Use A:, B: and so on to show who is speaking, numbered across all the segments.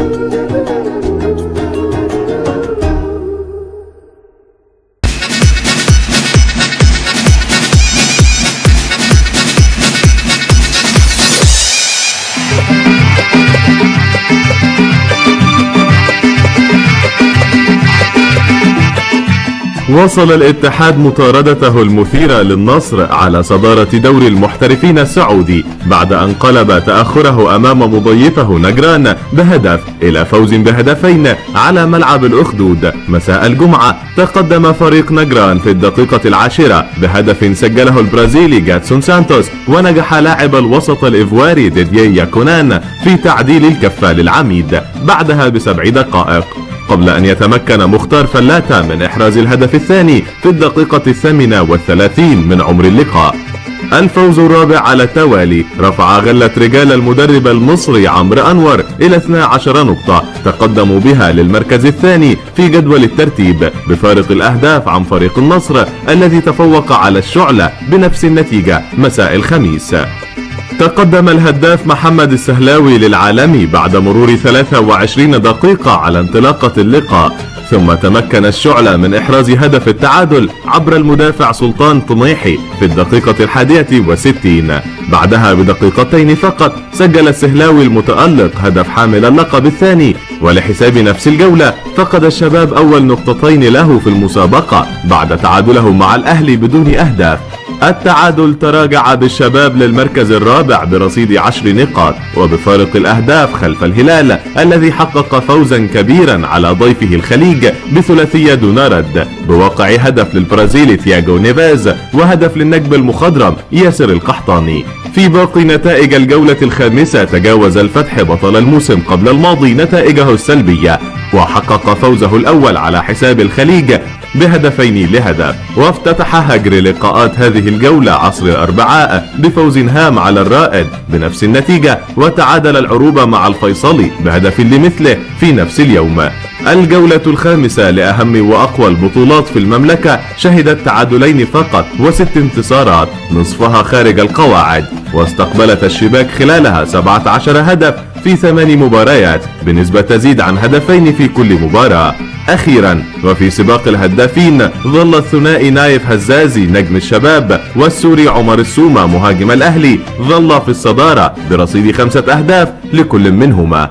A: واصل الاتحاد مطاردته المثيرة للنصر على صدارة دوري المحترفين السعودي بعد أن قلب تأخره أمام مضيفه نجران بهدف إلى فوز بهدفين على ملعب الأخدود مساء الجمعة تقدم فريق نجران في الدقيقة العاشرة بهدف سجله البرازيلي جاتسون سانتوس ونجح لاعب الوسط الإيفواري ديديي ياكونان في تعديل الكفة للعميد بعدها بسبع دقائق قبل أن يتمكن مختار فلاتة من إحراز الهدف الثاني في الدقيقة الثامنة والثلاثين من عمر اللقاء الفوز الرابع على التوالي رفع غلة رجال المدرب المصري عمرو أنور إلى 12 نقطة تقدموا بها للمركز الثاني في جدول الترتيب بفارق الأهداف عن فريق النصر الذي تفوق على الشعلة بنفس النتيجة مساء الخميس تقدم الهداف محمد السهلاوي للعالمي بعد مرور 23 دقيقة على انطلاقة اللقاء ثم تمكن الشعلة من إحراز هدف التعادل عبر المدافع سلطان طميحي في الدقيقة الحادية وستين بعدها بدقيقتين فقط سجل السهلاوي المتألق هدف حامل اللقب الثاني ولحساب نفس الجولة فقد الشباب أول نقطتين له في المسابقة بعد تعادله مع الأهلي بدون أهداف التعادل تراجع بالشباب للمركز الرابع برصيد عشر نقاط وبفارق الأهداف خلف الهلال الذي حقق فوزا كبيرا على ضيفه الخليج بثلاثية دون رد بواقع هدف للبرازيلي تياغو نيفيز وهدف للنجم المخضرم ياسر القحطاني في باقي نتائج الجولة الخامسة تجاوز الفتح بطل الموسم قبل الماضي نتائجه السلبية وحقق فوزه الأول على حساب الخليج بهدفين لهدف وافتتح هجر لقاءات هذه الجولة عصر الأربعاء بفوز هام على الرائد بنفس النتيجة وتعادل العروبة مع الفيصلي بهدف لمثله في نفس اليوم الجولة الخامسة لأهم وأقوى البطولات في المملكة شهدت تعادلين فقط وست انتصارات نصفها خارج القواعد واستقبلت الشباك خلالها 17 هدف في ثمان مباريات بنسبة تزيد عن هدفين في كل مباراة أخيرا وفي سباق الهدافين ظل الثنائي نايف هزازي نجم الشباب والسوري عمر السومة مهاجم الأهلي ظل في الصدارة برصيد خمسة أهداف لكل منهما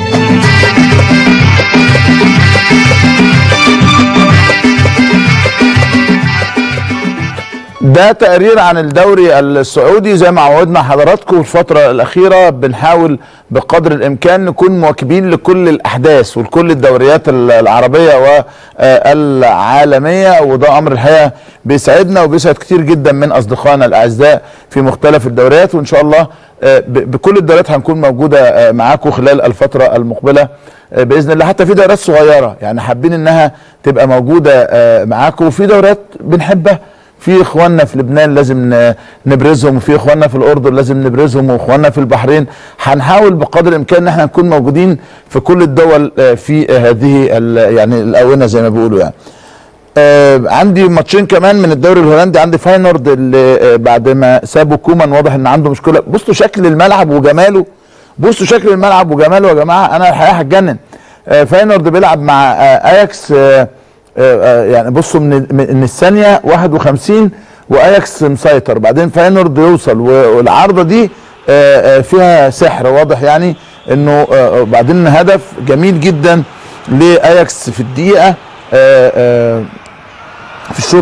B: ده تقرير عن الدوري السعودي زي ما عودنا حضراتكم الفترة الأخيرة بنحاول بقدر الإمكان نكون مواكبين لكل الأحداث ولكل الدوريات العربية والعالمية وده أمر الحقيقة بيسعدنا وبيسعد كتير جدا من أصدقائنا الأعزاء في مختلف الدوريات وإن شاء الله بكل الدوريات هنكون موجودة معاكم خلال الفترة المقبلة باذن الله حتى في دوريات صغيره يعني حابين انها تبقى موجوده معاكم وفي دوريات بنحبها في اخواننا في لبنان لازم نبرزهم وفي اخواننا في الاردن لازم نبرزهم واخواننا في البحرين هنحاول بقدر الامكان ان احنا نكون موجودين في كل الدول في هذه يعني الاونه زي ما بيقولوا يعني آه عندي ماتشين كمان من الدوري الهولندي عندي فاينورد اللي آه بعد ما سابوا كومان واضح ان عنده مشكله بصوا شكل الملعب وجماله بصوا شكل الملعب وجماله يا جماعه انا الحقيقه هتجنن آه فاينورد بيلعب مع آه اياكس آه آه يعني بصوا من من الثانيه 51 واياكس مسيطر بعدين فاينورد يوصل والعارضه دي آه آه فيها سحر واضح يعني انه آه بعدين هدف جميل جدا لاياكس في الدقيقه آه آه في الشوط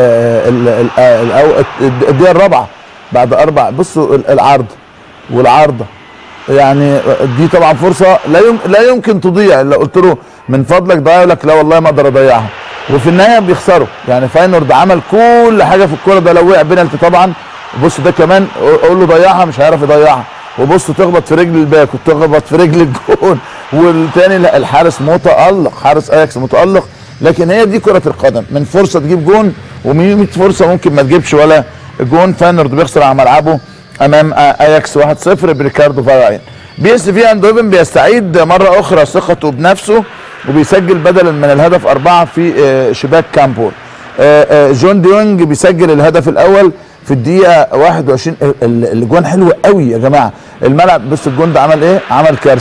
B: الدقيقه الرابعه بعد اربع بصوا العرض والعارضه يعني دي طبعا فرصه لا يمكن لا يمكن تضيع لو قلت له من فضلك ضيع لك لا والله ما اقدر اضيعها وفي النهايه بيخسروا يعني فاينورد عمل كل حاجه في الكوره ده لو وقع بينالتي طبعا بص ده كمان اقول له ضيعها مش هيعرف يضيعها وبص تخبط في رجل الباك وتخبط في رجل الجون والتاني لا الحارس متالق حارس اياكس متالق لكن هي دي كره القدم من فرصه تجيب جون و100 فرصه ممكن ما تجيبش ولا جون فاينورد بيخسر على ملعبه امام اياكس 1-0 بريكاردو فاراين بي اس في اندوفن بيستعيد مره اخرى ثقته بنفسه وبيسجل بدلا من الهدف اربعه في شباك كامبول جون ديونج بيسجل الهدف الاول في الدقيقه 21 الاجوان حلوه قوي يا جماعه الملعب بص الجون ده عمل ايه عمل كارثه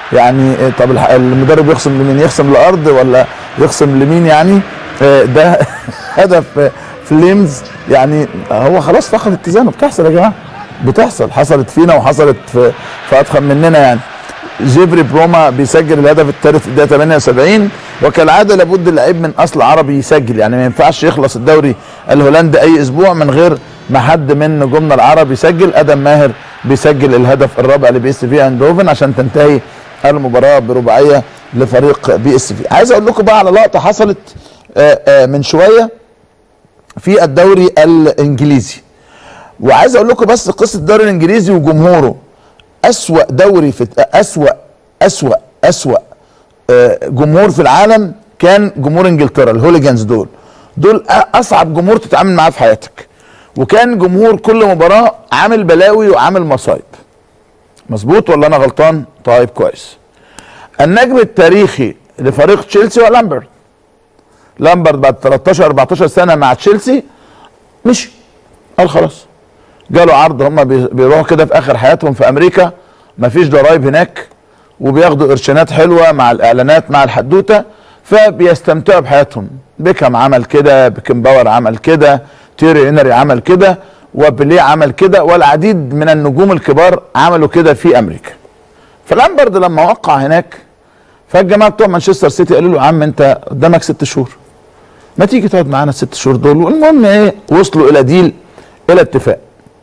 B: يعني آه، طب الح- المدرب يخصم لمين يخصم الارض ولا يخصم لمين يعني آه، ده هدف آه، فليمز يعني هو خلاص فقد اتزانه بتحصل يا جماعه بتحصل حصلت فينا وحصلت في في اضخم مننا يعني جيفري بروما بيسجل الهدف الثالث في الدقيقه 78 وكالعاده لابد اللعيب من اصل عربي يسجل يعني ما ينفعش يخلص الدوري الهولندي اي اسبوع من غير ما حد من نجومنا العرب يسجل ادم ماهر بيسجل الهدف الرابع لبي اس في اندهوفن عشان تنتهي المباراه برباعيه لفريق بي اس في عايز اقول لكم بقى على لقطه حصلت آه، آه، من شويه في الدوري الانجليزي وعايز اقول لكم بس قصه الدوري الانجليزي وجمهوره اسوا دوري في اسوا اسوا اسوا آه، جمهور في العالم كان جمهور انجلترا الهوليجانز دول دول أ- اصعب جمهور تتعامل معاه في حياتك وكان جمهور كل مباراه عامل بلاوي وعامل مصايب مظبوط ولا انا غلطان طيب كويس النجم التاريخي لفريق تشيلسي هو لامبرت لامبرت بعد 13 14 سنه مع تشيلسي مشي قال خلاص جاله عرض هم بي- بيروحوا كده في اخر حياتهم في امريكا مفيش ضرايب هناك وبياخدوا قرشينات حلوه مع الاعلانات مع الحدوته فبيستمتعوا بحياتهم بيكهام عمل كده بيكن باور عمل كده تيري هنري عمل كده وبيليه عمل كده والعديد من النجوم الكبار عملوا كده في امريكا فلامبرد لما وقع هناك فالجماعه بتوع مانشستر سيتي قالوا له يا عم انت قدامك ست شهور ما تيجي تقعد معانا الست شهور دول والمهم ايه وصلوا الى ديل الى اتفاق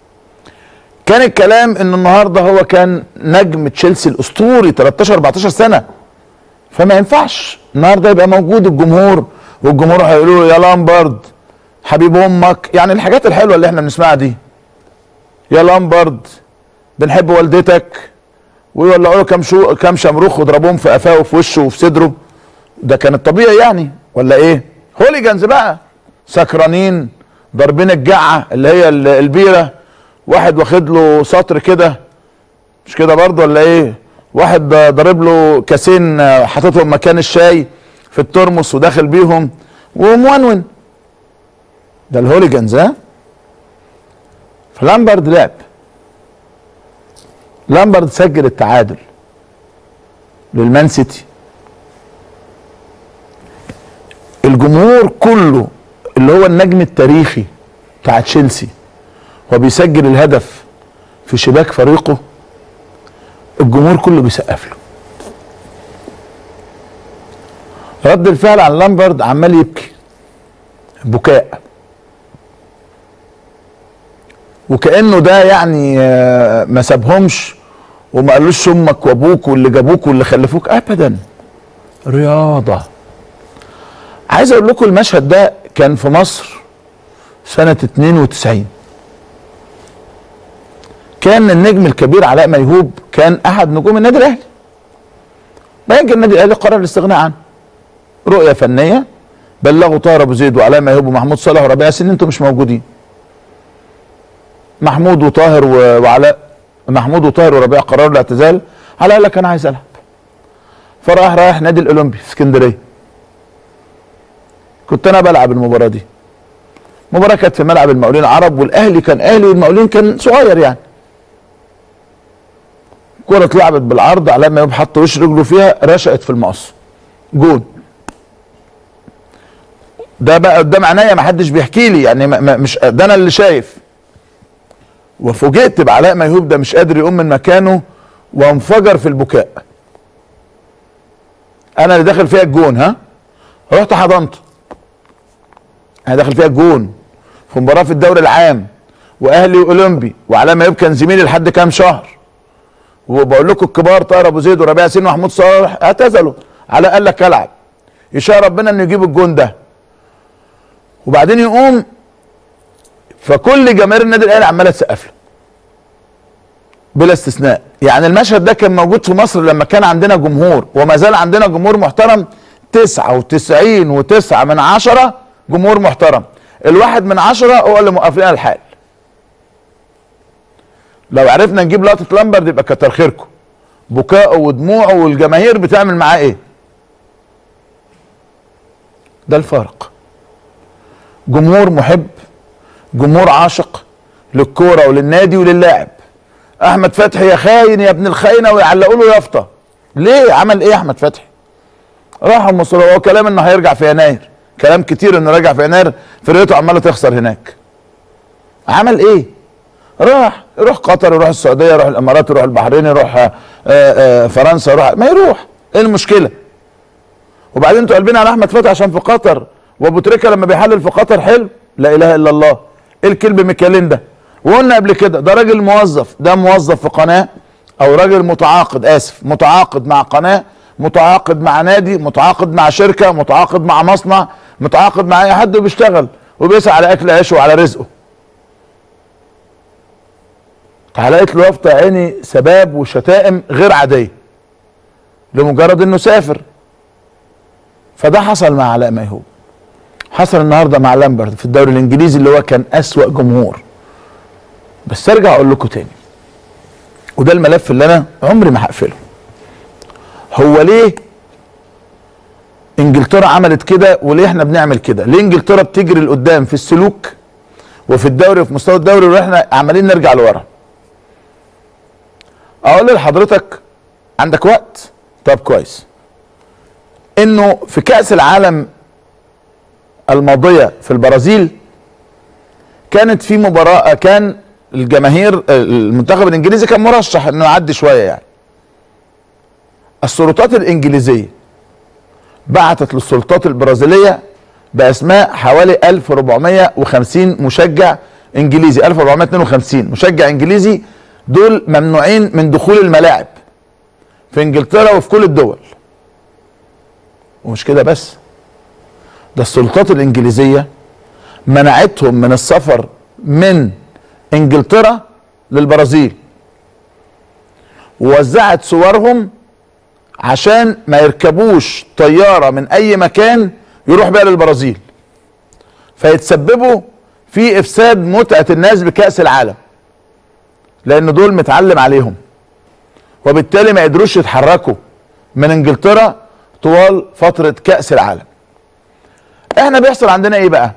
B: كان الكلام ان النهارده هو كان نجم تشيلسي الاسطوري 13 14 سنه فما ينفعش النهارده يبقى موجود الجمهور والجمهور هيقولوا له يا لامبرد حبيب امك يعني الحاجات الحلوه اللي احنا بنسمعها دي يا لامبرد بنحب والدتك ويولعوا له كام شو كام شمروخ ويضربوهم في قفاه وفي وشه وفي صدره ده كان الطبيعي يعني ولا ايه؟ هوليجانز بقى سكرانين ضاربين الجعه اللي هي ال- البيره واحد واخد له سطر كده مش كده برضه ولا ايه؟ واحد ضارب له كاسين آه، حاططهم مكان الشاي في الترمس وداخل بيهم ومونون ده الهوليجانز ها؟ فلامبرد لعب لامبرد سجل التعادل للمان سيتي الجمهور كله اللي هو النجم التاريخي بتاع تشيلسي وبيسجل الهدف في شباك فريقه الجمهور كله بيسقف له رد الفعل عن لامبرد عمال يبكي بكاء وكانه ده يعني آه، ما سابهمش وما قالوش امك وابوك واللي جابوك واللي خلفوك ابدا رياضه عايز اقول لكم المشهد ده كان في مصر سنه 92 كان النجم الكبير علاء ميهوب كان احد نجوم النادي الاهلي بعدين النادي الاهلي قرر الاستغناء عنه رؤيه فنيه بلغوا طاهر ابو زيد وعلاء ميهوب ومحمود صالح وربيع ياسين انتم مش موجودين محمود وطاهر و- وعلاء محمود وطاهر وربيع قرروا الاعتزال علاء قال لك انا عايز العب فراح رايح نادي الاولمبي في اسكندريه كنت انا بلعب المباراه دي مباراه كانت في ملعب المقاولين العرب والاهلي كان اهلي والمقاولين كان صغير يعني كرة اتلعبت بالعرض علاء ميهوب حط وش رجله فيها رشقت في المقص جول ده بقى قدام عينيا ما حدش بيحكي لي يعني ما ما مش ده انا اللي شايف وفوجئت بعلاء ميهوب ده مش قادر يقوم من مكانه وانفجر في البكاء انا اللي داخل فيها الجون ها رحت حضنته انا داخل فيها الجون في مباراه في الدوري العام واهلي واولمبي وعلاء ميهوب كان زميلي لحد كام شهر وبقول لكم الكبار طاهر ابو زيد وربيع ياسين ومحمود صالح اعتزلوا علاء قال لك العب يشاء ربنا انه يجيب الجون ده وبعدين يقوم فكل جماهير النادي الاهلي عماله تسقف له بلا استثناء يعني المشهد ده كان موجود في مصر لما كان عندنا جمهور وما زال عندنا جمهور محترم 99 وتسعة من عشرة جمهور محترم الواحد من عشرة هو اللي موقف لنا الحال لو عرفنا نجيب لقطة لامبرد يبقى كتر خيركم بكاءه ودموعه والجماهير بتعمل معاه ايه ده الفارق جمهور محب جمهور عاشق للكوره وللنادي وللاعب احمد فتحي يا خاين يا ابن الخاينه ويعلقوا له يافطه ليه عمل ايه احمد فتحي راح المصري هو كلام انه هيرجع في يناير كلام كتير انه راجع في يناير فرقته عماله تخسر هناك عمل ايه راح يروح قطر يروح السعوديه يروح الامارات يروح البحرين يروح آآ آآ فرنسا يروح ما يروح ايه المشكله وبعدين انتوا قلبين على احمد فتحي عشان في قطر وابو تريكه لما بيحلل في قطر حلو لا اله الا الله ايه الكلب ميكالين ده وقلنا قبل كده ده راجل موظف ده موظف في قناه او راجل متعاقد اسف متعاقد مع قناه متعاقد مع نادي متعاقد مع شركه متعاقد مع مصنع متعاقد مع اي حد وبيشتغل وبيسعى على اكل عيشه وعلى رزقه لقيت له يافطة عيني سباب وشتائم غير عاديه لمجرد انه سافر فده حصل مع علاء ميهوب حصل النهارده مع لامبرد في الدوري الانجليزي اللي هو كان اسوأ جمهور بس ارجع اقول لكم تاني وده الملف اللي انا عمري ما هقفله هو ليه انجلترا عملت كده وليه احنا بنعمل كده ليه انجلترا بتجري لقدام في السلوك وفي الدوري وفي مستوى الدوري واحنا عمالين نرجع لورا اقول لحضرتك عندك وقت طب كويس انه في كاس العالم الماضيه في البرازيل كانت في مباراه كان الجماهير المنتخب الانجليزي كان مرشح انه يعدي شويه يعني السلطات الانجليزيه بعتت للسلطات البرازيليه باسماء حوالي 1450 مشجع انجليزي 1452 مشجع انجليزي دول ممنوعين من دخول الملاعب في انجلترا وفي كل الدول ومش كده بس ده السلطات الانجليزيه منعتهم من السفر من انجلترا للبرازيل ووزعت صورهم عشان ما يركبوش طياره من اي مكان يروح بيها للبرازيل فيتسببوا في افساد متعه الناس بكاس العالم لان دول متعلم عليهم وبالتالي ما قدروش يتحركوا من انجلترا طوال فتره كاس العالم احنا بيحصل عندنا ايه بقى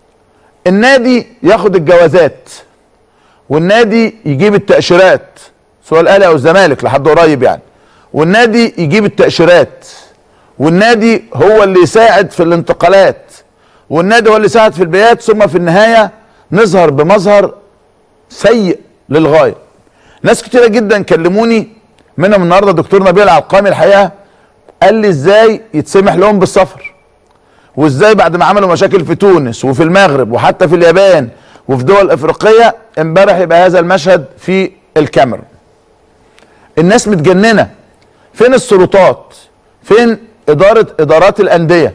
B: النادي ياخد الجوازات والنادي يجيب التاشيرات سواء الاهلي او الزمالك لحد قريب يعني والنادي يجيب التاشيرات والنادي هو اللي يساعد في الانتقالات والنادي هو اللي يساعد في البيات ثم في النهايه نظهر بمظهر سيء للغايه ناس كتيره جدا كلموني منهم النهارده دكتور نبيل العقامي الحقيقه قال لي ازاي يتسمح لهم بالسفر وازاي بعد ما عملوا مشاكل في تونس وفي المغرب وحتى في اليابان وفي دول افريقيه امبارح يبقى هذا المشهد في الكاميرون الناس متجننه فين السلطات فين اداره ادارات الانديه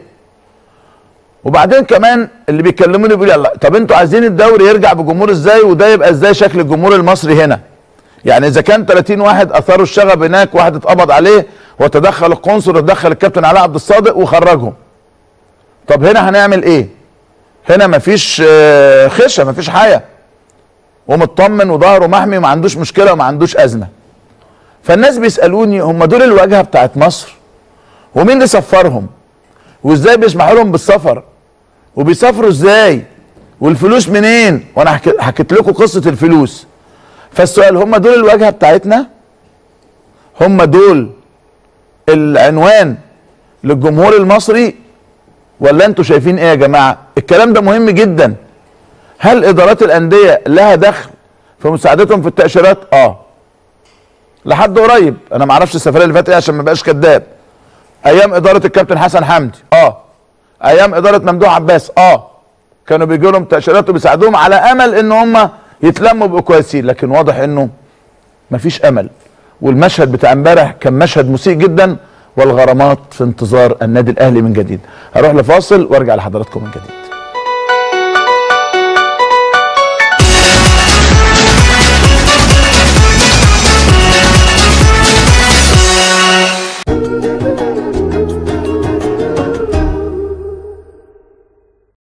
B: وبعدين كمان اللي بيكلموني بيقول الله طب انتوا عايزين الدوري يرجع بجمهور ازاي وده يبقى ازاي شكل الجمهور المصري هنا يعني اذا كان 30 واحد اثاروا الشغب هناك واحد اتقبض عليه وتدخل القنصل وتدخل الكابتن علاء عبد الصادق وخرجهم طب هنا هنعمل ايه هنا مفيش آه، خشه مفيش حياه ومطمن وظهره محمي وما عندوش مشكله وما عندوش ازمه فالناس بيسالوني هم دول الواجهه بتاعت مصر ومين اللي سفرهم وازاي بيسمحوا لهم بالسفر وبيسافروا ازاي والفلوس منين وانا حكي- حكيت لكم قصه الفلوس فالسؤال هم دول الواجهه بتاعتنا هم دول العنوان للجمهور المصري ولا انتوا شايفين ايه يا جماعه الكلام ده مهم جدا هل ادارات الانديه لها دخل في مساعدتهم في التاشيرات اه لحد قريب انا ما اعرفش السفريه اللي فاتت ايه عشان ما بقاش كذاب ايام اداره الكابتن حسن حمدي اه ايام اداره ممدوح عباس اه كانوا بيجوا لهم تاشيرات وبيساعدوهم على امل ان هم يتلموا يبقوا كويسين لكن واضح انه مفيش امل والمشهد بتاع امبارح كان مشهد مسيء جدا والغرامات في انتظار النادي الاهلي من جديد هروح لفاصل وارجع لحضراتكم من جديد